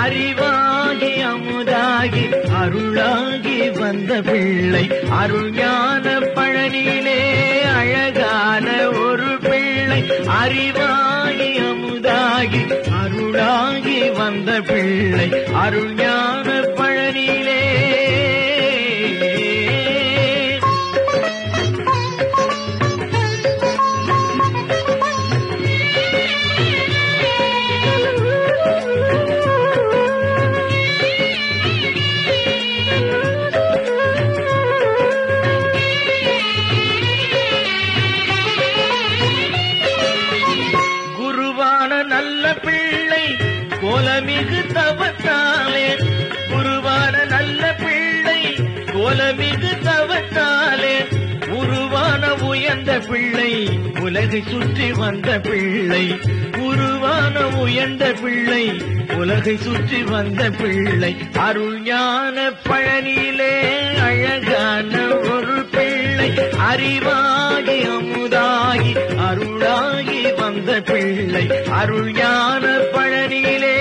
அறிவாகி அமுதாகி அருளாகி வந்த பிள்ளை அருள் ஞான பழனியிலே அழகான ஒரு பிள்ளை அறிவாகி அமுதாகி அருளாகி வந்த பிள்ளை அருள் ஞான பழனியிலே குருவான நல்ல பிள்ளை கோலமிகு தவத்தாலே குருவான நல்ல பிள்ளை கோலமிகு தவத்தாலே உருவான உயர்ந்த பிள்ளை உலகை சுற்றி வந்த பிள்ளை உருவான உயர்ந்த பிள்ளை உலகை சுற்றி வந்த பிள்ளை அருள் ஞான பழனியிலே அழகான ஒரு பிள்ளை அறிவாகி அமுதாகி அருளாகி வந்த பிள்ளை அருள் ஞான பழனியிலே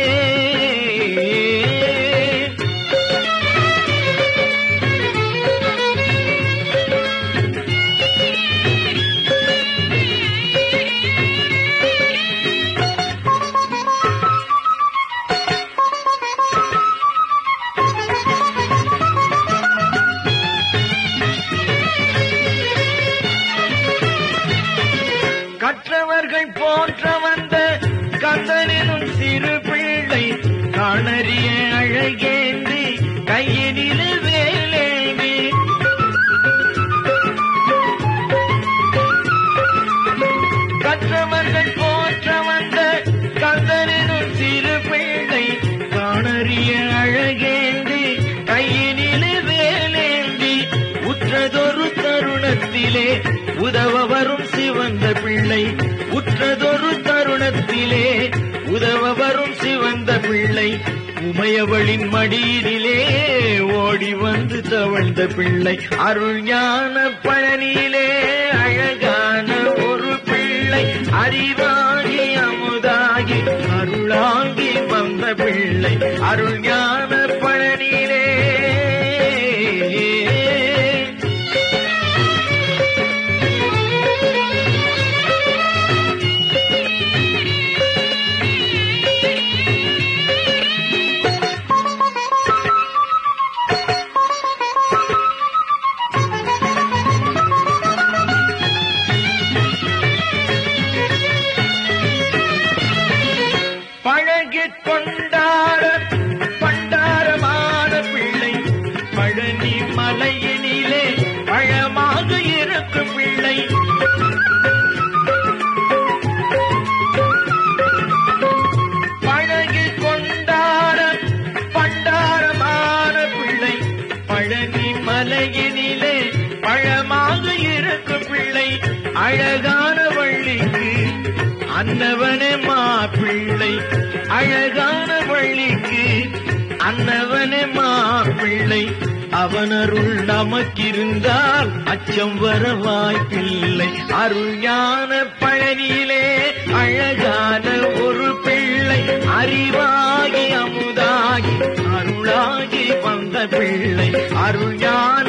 கற்றவர்கள் போற்ற வந்த கந்தனினும் சிறு பிள்ளை காணறிய அழகேந்தி கையினில் வேலேந்தி கற்றவர்கள் போற்ற வந்த கந்தனினும் சிறு பிள்ளை காணறிய அழகேந்தி கையினில் வேலேந்தி உற்றதொரு தருணத்திலே உதவ வரும் சிவந்த பிள்ளை உற்றதொரு தருணத்திலே உதவ வரும் சிவந்த பிள்ளை உமையவளின் மடியினிலே ஓடி வந்து தவழ்ந்த பிள்ளை அருள் ஞான பழனியிலே அழகான ஒரு பிள்ளை அறிவாகி அமுதாகி அருளாகி வந்த பிள்ளை அருள் ஞான பழனியிலே பழகிக் கொண்டாட பண்டாரமான பிள்ளை பழனி மலையினிலே பழமாக இருக்கும் பிள்ளை பழகிக் கொண்டாட பண்டாரமான பிள்ளை பழனி மலையினிலே பழமாக இருக்கும் பிள்ளை அழகான வள்ளிக்கு அன்னவனே மாப்பிள்ளை அழகான வள்ளிக்கு அன்னவனே மாப்பிள்ளை அவனருள் நமக்கிருந்தால் அச்சம் வர வாய்ப்பில்லை அருள் ஞான பழனியிலே அழகான ஒரு பிள்ளை அறிவாகி அமுதாகி அருளாகி வந்த பிள்ளை அருள் ஞான